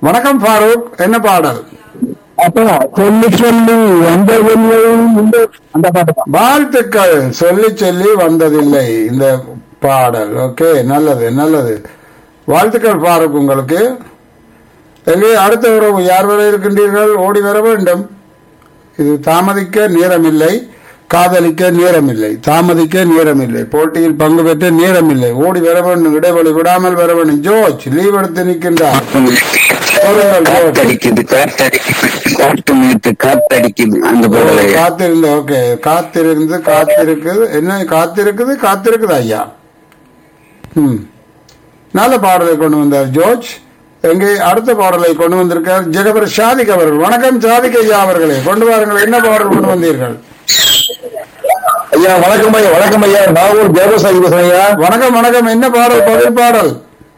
வணக்கம் ஃபாரூக் என்ன பாடல் அப்ப சொல்லி சொல்லி எந்த வெள்ளையும் இந்த அந்த பாட்டு தான் வாழ்த்துக்கள் சொல்லி சொல்லி வந்ததில்லை இந்த பாடல் ஓகே நல்லது நல்லது வாழ்த்துக்கள் ஃபாரூக் உங்களுக்கு எங்கே அடுத்த உறவு யார் வரை இருக்கின்றீர்கள் ஓடி வர வேண்டும் இது தாமதிக்க நேரமில்லை காதலிக்க நேரமில்லை தாமதிக்க நேரமில்லை போட்டியில் பங்கு பெற்ற நேரமில்லை ஓடி வர வேண்டும் இடைவெளி விடாமல் வர வேண்டும் ஜோர்ஜ் லீவ் எடுத்து நிற்கின்றார் சொல்லுங்கள், ஜோர்ஜ். காத்தடிக்குது காத்தடிக்குது காத்து நேத்து காத்தடிக்குது அந்த பாடலை காத்திருந்து ஓகே காத்திருந்து காத்திருக்குது என்ன காத்திருக்குது காத்திருக்குது ஐயா ம் நல்ல பாடலை கொண்டு வந்தார் ஜோர்ஜ் எங்கே அடுத்த பாடலை கொண்டு வந்திருக்கார் ஜெகபர் ஷாதிக் அவர்கள் வணக்கம் ஷாதிக் ஐயா அவர்களே கொண்டு வாருங்கள் என்ன பாடல் கொண்டு வந்தீர்கள் ஐயா வணக்கம் ஐயா வணக்கம் ஐயா நாகூர் தேவசாயி பேசுறேன் ஐயா வணக்கம் வணக்கம் என்ன பாடல் பதில் பாடல்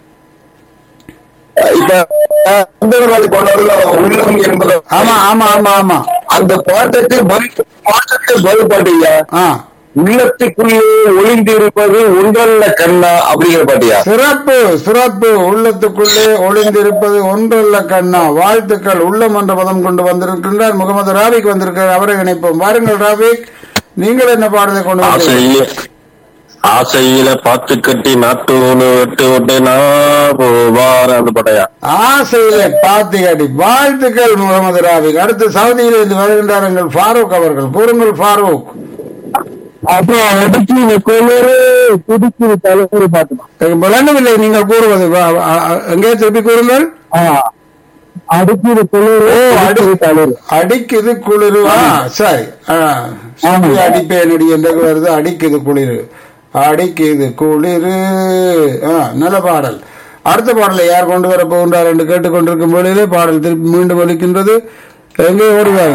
இப்ப சுந்தரவாதி கொண்டாடுல உள்ளம் என்பது ஆமா ஆமா ஆமா ஆமா அந்த பாட்டுக்கு பதில் பாட்டுக்கு பதில் பாட்டு ஐயா ஆ உள்ளத்துக்குள்ளே ஒளிந்து இருப்பது உங்கள்ல கண்ணா அப்படிங்கிற பாட்டியா சிறப்பு சிறப்பு உள்ளத்துக்குள்ளே ஒளிந்திருப்பது ஒன்றல்ல கண்ணா வாழ்த்துக்கள் உள்ளம் என்ற பதம் கொண்டு வந்திருக்கின்றார் முகமது ராபிக் வந்திருக்கிறார் அவரை இணைப்போம் வாருங்கள் ராபிக் நீங்கள் என்ன பாடலை கொண்டு வந்தீர்கள் ஆசையில ஆசையில பாத்து கட்டி நாட்டு ஒண்ணு வெட்டு விட்டு நான் போவார் அந்த படையா ஆசையிலே பாத்திகாட்டி வாழ்த்துக்கள் முகமது ராபிக் அடுத்து சவுதியில் இருந்து வருகின்றார் எங்கள் ஃபாரூக் அவர்கள் கூறுங்கள் ஃபாரூக் அப்புறம் அடிச்சு கொள்ளரு புதுச்சு தலைவர் பாட்டு தான் எனக்கு விளங்கவில்லை நீங்கள் கூறுவது வா- அ- அ- எங்கே திருப்பி கூறுங்கள் அடிச்சு கொள்ளரு அடிச்சு தலைவர் அடிக்குது குளிரு ஆ சரி ஆ, சுத்தி அடிப்பேனடி என்று வருது அடிக்குது குளிரு அடிக்குது குளிரு ஆ, நல்ல பாடல் அடுத்த பாடலை யார் கொண்டு வர போகின்றார் என்று கேட்டுக்கொண்டிருக்கும் வேளையிலே பாடல் திருப்பி மீண்டும் ஒலிக்கின்றது எங்கே ஓடுவார்